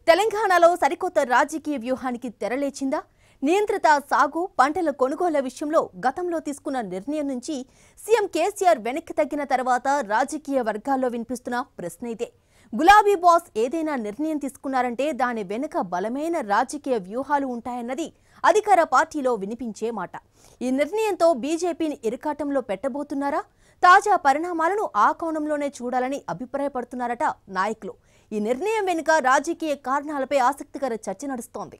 తెలంగాణలో సరికొత్త రాజకీయ వ్యూహానికి తెరలేచిందా నియంత్రిత సాగు పంటల కొనుగోళ్ల విషయంలో గతంలో తీసుకున్న నిర్ణయం నుంచి సీఎం కేసీఆర్ వెనక్కి తగ్గిన తర్వాత రాజకీయ వర్గాల్లో వినిపిస్తున్న ప్రశ్న ఇదే గులాబీ బాస్ ఏదైనా నిర్ణయం తీసుకున్నారంటే దాని వెనుక బలమైన రాజకీయ వ్యూహాలు ఉంటాయన్నది అధికార పార్టీలో వినిపించే మాట ఈ నిర్ణయంతో బీజేపీని ఇరకాటంలో పెట్టబోతున్నారా తాజా పరిణామాలను ఆ కోణంలోనే చూడాలని అభిప్రాయపడుతున్నారట నాయకులు ఈ నిర్ణయం వెనుక రాజకీయ కారణాలపై ఆసక్తికర చర్చ నడుస్తోంది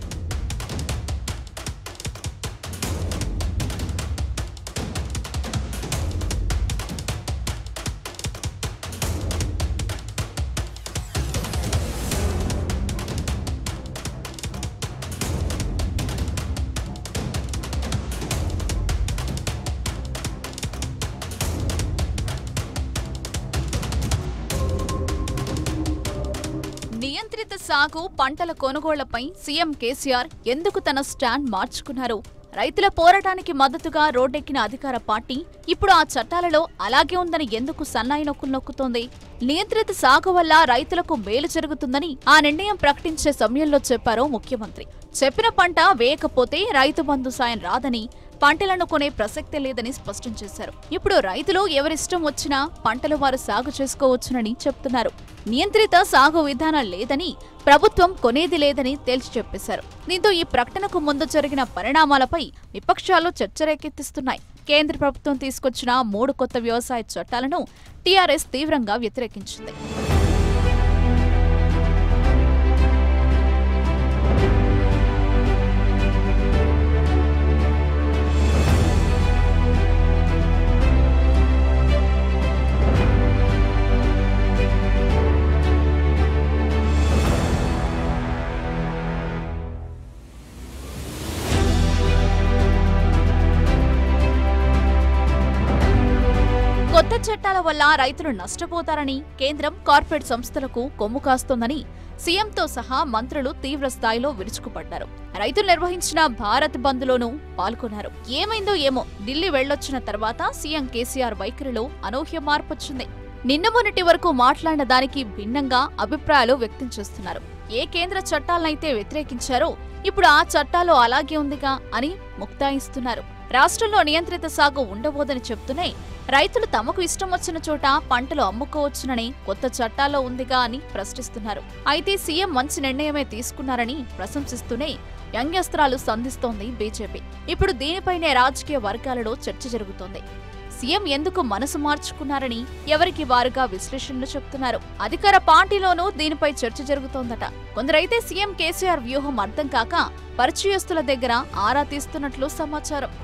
నియంత్రిత సాగు పంటల కొనుగోళ్లపై సీఎం కేసీఆర్ ఎందుకు తన స్టాండ్ మార్చుకున్నారు రైతుల పోరాటానికి మద్దతుగా రోడ్డెక్కిన అధికార పార్టీ ఇప్పుడు ఆ చట్టాలలో అలాగే ఉందని ఎందుకు సన్నాయి నొక్కులు నొక్కుతోంది నియంత్రిత సాగు వల్ల రైతులకు మేలు జరుగుతుందని ఆ నిర్ణయం ప్రకటించే సమయంలో చెప్పారు ముఖ్యమంత్రి చెప్పిన పంట వేయకపోతే రైతు బంధు సాయం రాదని పంటలను కొనే ప్రసక్తే లేదని స్పష్టం చేశారు ఇప్పుడు రైతులు ఎవరిష్టం వచ్చినా పంటలు వారు సాగు చేసుకోవచ్చునని చెప్తున్నారు నియంత్రిత సాగు విధానం లేదని ప్రభుత్వం కొనేది లేదని తేల్చి చెప్పేశారు దీంతో ఈ ప్రకటనకు ముందు జరిగిన పరిణామాలపై విపక్షాలు చర్చ రేకెత్తిస్తున్నాయి కేంద్ర ప్రభుత్వం తీసుకొచ్చిన మూడు కొత్త వ్యవసాయ చట్టాలను టీఆర్ఎస్ తీవ్రంగా వ్యతిరేకించింది కొత్త చట్టాల వల్ల రైతులు నష్టపోతారని కేంద్రం కార్పొరేట్ సంస్థలకు కొమ్ము కాస్తోందని సీఎంతో సహా మంత్రులు తీవ్ర స్థాయిలో విరుచుకుపడ్డారు రైతులు నిర్వహించిన భారత్ బంద్లోనూ పాల్గొన్నారు ఏమైందో ఏమో ఢిల్లీ వెళ్లొచ్చిన తర్వాత సీఎం కేసీఆర్ వైఖరిలో అనూహ్య మార్పొచ్చింది నిన్న మొన్నటి వరకు మాట్లాడిన దానికి భిన్నంగా అభిప్రాయాలు వ్యక్తం చేస్తున్నారు ఏ కేంద్ర చట్టాలనైతే వ్యతిరేకించారో ఇప్పుడు ఆ చట్టాలు అలాగే ఉందిగా అని ముక్తాయిస్తున్నారు రాష్ట్రంలో నియంత్రిత సాగు ఉండబోదని చెప్తూనే రైతులు తమకు ఇష్టం వచ్చిన చోట పంటలు అమ్ముకోవచ్చునని కొత్త చట్టాల్లో ఉందిగా అని ప్రశ్నిస్తున్నారు అయితే సీఎం మంచి నిర్ణయమే తీసుకున్నారని ప్రశంసిస్తూనే వ్యంగ్యస్త్రాలు సంధిస్తోంది బీజేపీ ఇప్పుడు దీనిపైనే రాజకీయ వర్గాలలో చర్చ జరుగుతోంది సీఎం ఎందుకు మనసు మార్చుకున్నారని ఎవరికి వారుగా విశ్లేషణలు చెప్తున్నారు అధికార పార్టీలోనూ దీనిపై చర్చ జరుగుతోందట కొందరైతే సీఎం కేసీఆర్ వ్యూహం అర్థం కాక పరిచయస్తుల దగ్గర ఆరా తీస్తున్నట్లు సమాచారం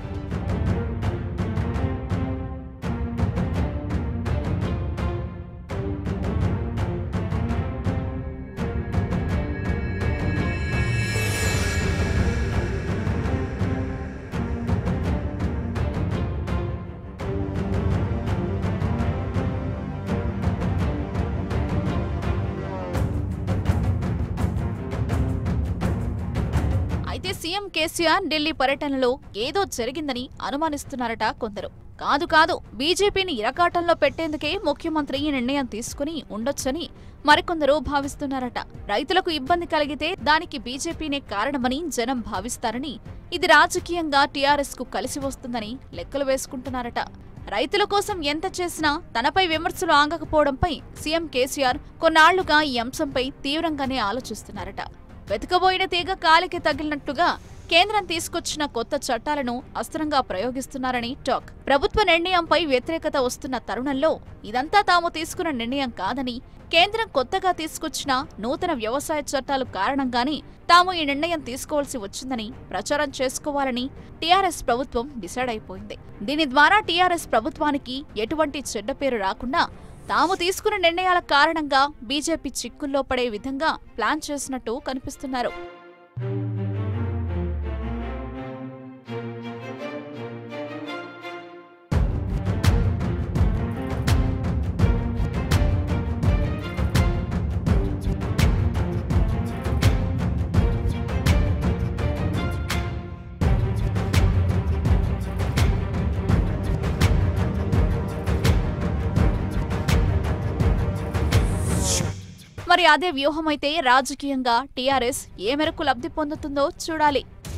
అయితే సీఎం కేసీఆర్ ఢిల్లీ పర్యటనలో ఏదో జరిగిందని అనుమానిస్తున్నారట కొందరు కాదు కాదు బీజేపీని ఇరకాటంలో పెట్టేందుకే ముఖ్యమంత్రి ఈ నిర్ణయం తీసుకుని ఉండొచ్చని మరికొందరు భావిస్తున్నారట రైతులకు ఇబ్బంది కలిగితే దానికి బీజేపీనే కారణమని జనం భావిస్తారని ఇది రాజకీయంగా టీఆర్ఎస్ కు కలిసి వస్తుందని లెక్కలు వేసుకుంటున్నారట రైతుల కోసం ఎంత చేసినా తనపై విమర్శలు ఆగకపోవడంపై సీఎం కేసీఆర్ కొన్నాళ్లుగా ఈ అంశంపై తీవ్రంగానే ఆలోచిస్తున్నారట వెతకబోయిన తీగ కాలికి తగిలినట్టుగా కేంద్రం తీసుకొచ్చిన కొత్త చట్టాలను అస్త్రంగా ప్రయోగిస్తున్నారని టాక్ ప్రభుత్వ నిర్ణయంపై వ్యతిరేకత వస్తున్న తరుణంలో ఇదంతా తాము తీసుకున్న నిర్ణయం కాదని కేంద్రం కొత్తగా తీసుకొచ్చిన నూతన వ్యవసాయ చట్టాలు కారణంగానే తాము ఈ నిర్ణయం తీసుకోవాల్సి వచ్చిందని ప్రచారం చేసుకోవాలని టీఆర్ఎస్ ప్రభుత్వం డిసైడ్ అయిపోయింది దీని ద్వారా టీఆర్ఎస్ ప్రభుత్వానికి ఎటువంటి చెడ్డ పేరు రాకుండా తాము తీసుకున్న నిర్ణయాల కారణంగా బీజేపీ చిక్కుల్లో పడే విధంగా ప్లాన్ చేసినట్టు కనిపిస్తున్నారు మరి అదే వ్యూహమైతే రాజకీయంగా టీఆర్ఎస్ ఏ మేరకు లబ్ధి పొందుతుందో చూడాలి